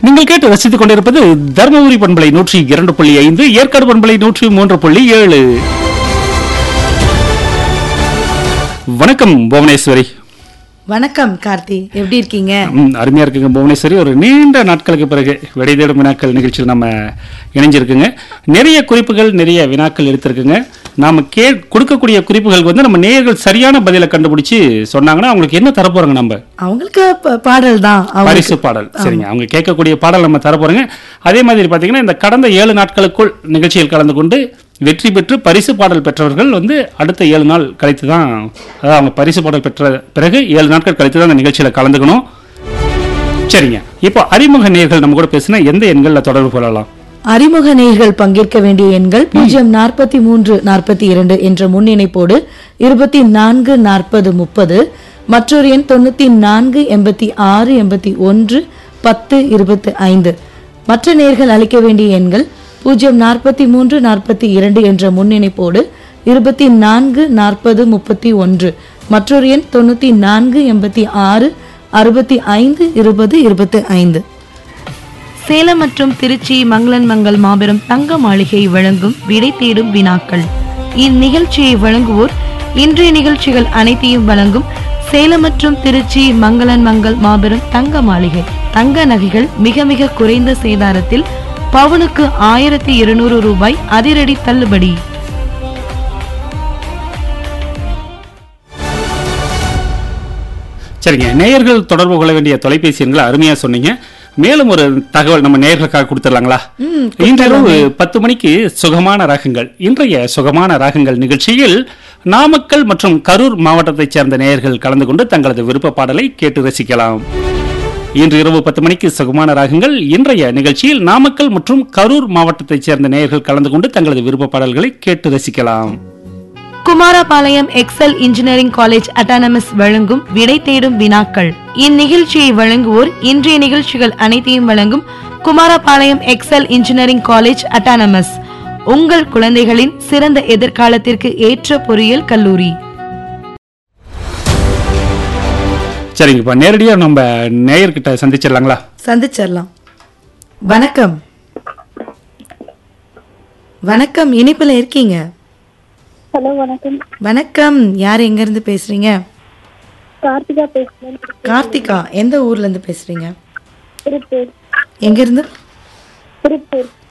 நீங்கள் கேட்டு ரசித்துக் கொண்டிருப்பது தர்மபுரி பண்பலை நூற்றி இரண்டு புள்ளி ஐந்து ஏற்காடு பண்பலை நூற்றி மூன்று புள்ளி ஏழு வணக்கம் புவனேஸ்வரி வணக்கம் கார்த்தி எப்படி இருக்கீங்க ம், அருமையா இருக்குங்க புவனேஸ்வரி ஒரு நீண்ட நாட்களுக்கு பிறகு விடை தேடும் வினாக்கள் நிகழ்ச்சியில் நம்ம இணைஞ்சிருக்குங்க நிறைய குறிப்புகள் நிறைய வினாக்கள் எடுத்திருக்குங்க நாம கே கொடுக்கக்கூடிய குறிப்புகளுக்கு வந்து நம்ம நேயர்கள் சரியான பதிலை கண்டுபிடிச்சு சொன்னாங்கன்னா அவங்களுக்கு என்ன தரப்போறோங்க நம்ம அவங்களுக்கு ப- பாடல் தான் அவங்க- பரிசு பாடல் சரிங்க அவங்க கேட்கக்கூடிய பாடல் நம்ம தரப்போறோங்க அதே மாதிரி பாத்தீங்கன்னா இந்த கடந்த ஏழு நாட்களுக்குள் நிகழ்ச்சியில் கலந்து கொண்டு வெற்றி பெற்று பரிசு பாடல் பெற்றவர்கள் வந்து அடுத்த ஏழு நாள் கழித்து தான் அதாவது அவங்க பரிசு பாடல் பெற்ற பிறகு ஏழு நாட்கள் கழித்து தான் அந்த நிகழ்ச்சியில கலந்துக்கணும் சரிங்க இப்போ அறிமுக நேயர்கள் நம்ம கூட பேசினா எந்த எண்கள்ல தொடர்பு கொள்ளலாம் அறிமுக நேயர்கள் பங்கேற்க வேண்டிய எண்கள் பூஜ்ஜியம் நாற்பத்தி மூன்று நாற்பத்தி இரண்டு என்ற முன்னிணைப்போடு இருபத்தி நான்கு நாற்பது முப்பது மற்றொரு எண் தொண்ணூத்தி நான்கு எண்பத்தி ஆறு எண்பத்தி ஒன்று பத்து இருபத்தி ஐந்து மற்ற நேர்கள் அளிக்க வேண்டிய எண்கள் பூஜ்ஜியம் நாற்பத்தி மூன்று நாற்பத்தி இரண்டு என்ற முன்னிணைப்போடு இருபத்தி நான்கு நாற்பது முப்பத்தி ஒன்று மற்றொரு எண் தொண்ணூத்தி நான்கு எண்பத்தி ஆறு அறுபத்தி ஐந்து இருபது இருபத்தி ஐந்து சேலம் மற்றும் திருச்சி மங்களன் மங்கள் மாபெரும் தங்க மாளிகை வழங்கும் விடை தேடும் வினாக்கள் இந்நிகழ்ச்சியை வழங்குவோர் இன்றைய நிகழ்ச்சிகள் அனைத்தையும் வழங்கும் சேலம் மற்றும் திருச்சி மங்களன் மங்கள் மாபெரும் தங்க மாளிகை தங்க நகைகள் மிக மிக குறைந்த சேதாரத்தில் பவுனுக்கு ஆயிரத்தி இருநூறு ரூபாய் அதிரடி தள்ளுபடி சரிங்க நேயர்கள் தொடர்பு கொள்ள வேண்டிய தொலைபேசி எண்களை அருமையா சொன்னீங்க மேலும் ஒரு தகவல் நம்ம நேயர்களுக்காக கொடுத்துடலாங்களா இன்றிரவு பத்து மணிக்கு சுகமான ராகங்கள் இன்றைய சுகமான ராகங்கள் நிகழ்ச்சியில் நாமக்கல் மற்றும் கரூர் மாவட்டத்தைச் சேர்ந்த நேயர்கள் கலந்து கொண்டு தங்களது விருப்ப பாடலை கேட்டு ரசிக்கலாம் இன்று இரவு பத்து மணிக்கு சுகமான ராகங்கள் இன்றைய நிகழ்ச்சியில் நாமக்கல் மற்றும் கரூர் மாவட்டத்தைச் சேர்ந்த நேயர்கள் கலந்து கொண்டு தங்களது விருப்ப பாடல்களை கேட்டு ரசிக்கலாம் Kumarapalayam Excel engineering college autonomous வழங்கும் விடை தேடும் வினாக்கள் இந்நிகழ்ச்சியை வழங்குவோர் இன்றைய நிகழ்ச்சிகள் அனைத்தையும் வழங்கும் Kumarapalayam Excel engineering college autonomous உங்கள் குழந்தைகளின் சிறந்த எதிர்காலத்திற்கு ஏற்ற பொறியியல் கல்லூரி சரிங்க இப்ப நேரடியா நம்ம நேயர்கிட்ட சந்திச்சிடலாங்களா சந்திச்சிடலாம் வணக்கம் வணக்கம் இனிப்புல இருக்கீங்க ஹலோ வணக்கம் வணக்கம் யார் எங்க இருந்து பேசுறீங்க கார்த்திகா பேசுறேன் கார்த்திகா எந்த ஊர்ல இருந்து பேசுறீங்க திருப்பூர் எங்க இருந்து திருப்பூர்